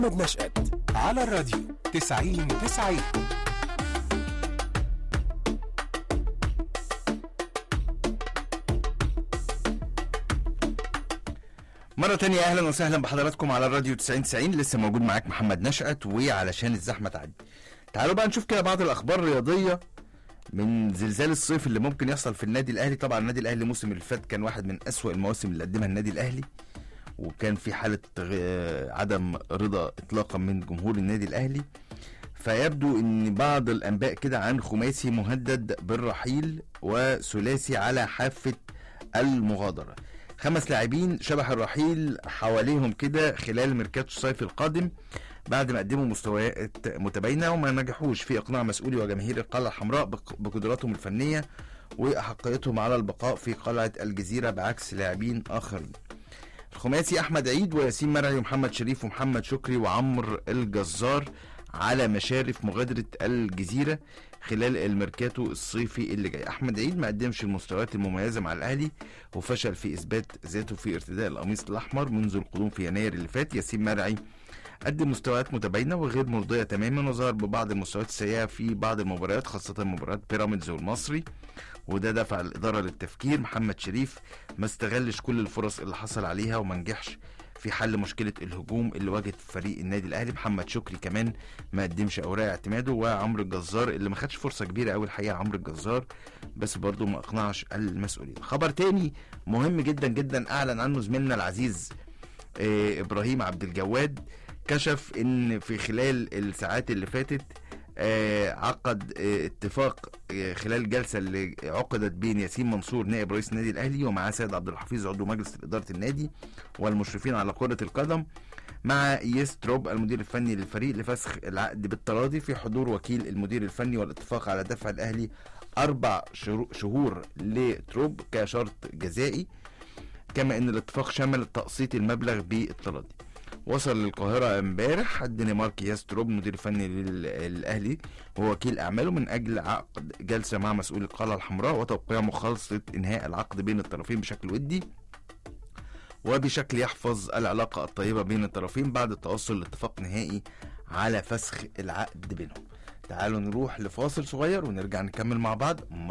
محمد نشأت على الراديو 90 90 مرة تانية أهلا وسهلا بحضراتكم على الراديو 90 90 لسه موجود معاك محمد نشأت وعلشان الزحمة تعدي. تعالوا بقى نشوف كده بعض الأخبار الرياضية من زلزال الصيف اللي ممكن يحصل في النادي الأهلي، طبعا النادي الأهلي الموسم اللي فات كان واحد من أسوأ المواسم اللي قدمها النادي الأهلي وكان في حالة غ- عدم رضا إطلاقا من جمهور النادي الأهلي. فيبدو ان بعض الانباء كده عن خماسي مهدد بالرحيل وثلاثي على حافه المغادره خمس لاعبين شبح الرحيل حواليهم كده خلال ميركاتو الصيف القادم بعد ما قدموا مستويات متباينه وما نجحوش في اقناع مسؤولي وجماهير القلعه الحمراء بق- بقدراتهم الفنيه واحقيتهم على البقاء في قلعه الجزيره بعكس لاعبين اخرين الخماسي احمد عيد وياسين مرعي ومحمد شريف ومحمد شكري وعمرو الجزار على مشارف مغادره الجزيره خلال الميركاتو الصيفي اللي جاي احمد عيد ما قدمش المستويات المميزه مع الاهلي وفشل في اثبات ذاته في ارتداء القميص الاحمر منذ القدوم في يناير اللي فات ياسين مرعي قدم مستويات متباينه وغير مرضيه تماما وظهر ببعض المستويات السيئه في بعض المباريات خاصه مباراه بيراميدز والمصري وده دفع الاداره للتفكير محمد شريف ما استغلش كل الفرص اللي حصل عليها وما نجحش في حل مشكله الهجوم اللي واجهت فريق النادي الاهلي محمد شكري كمان ما قدمش اوراق اعتماده وعمرو الجزار اللي ما خدش فرصه كبيره قوي الحقيقه عمرو الجزار بس برضه ما اقنعش المسؤولين خبر تاني مهم جدا جدا اعلن عنه زميلنا العزيز آه، ابراهيم عبد الجواد كشف ان في خلال الساعات اللي فاتت آه، عقد آه، اتفاق آه، خلال جلسه اللي عقدت بين ياسين منصور نائب رئيس النادي الاهلي ومعاه سيد عبد الحفيظ عضو مجلس اداره النادي والمشرفين على كره القدم مع يستروب المدير الفني للفريق لفسخ العقد بالتراضي في حضور وكيل المدير الفني والاتفاق على دفع الاهلي اربع شرو- شهور لتروب كشرط جزائي كما ان الاتفاق شمل تقسيط المبلغ بالتراضي وصل للقاهرة امبارح الدنماركي ياستروب مدير فني للأهلي ووكيل أعماله من أجل عقد جلسة مع مسؤول القلعة الحمراء وتوقيع مخالصة إنهاء العقد بين الطرفين بشكل ودي وبشكل يحفظ العلاقة الطيبة بين الطرفين بعد التوصل لاتفاق نهائي على فسخ العقد بينهم تعالوا نروح لفاصل صغير ونرجع نكمل مع بعض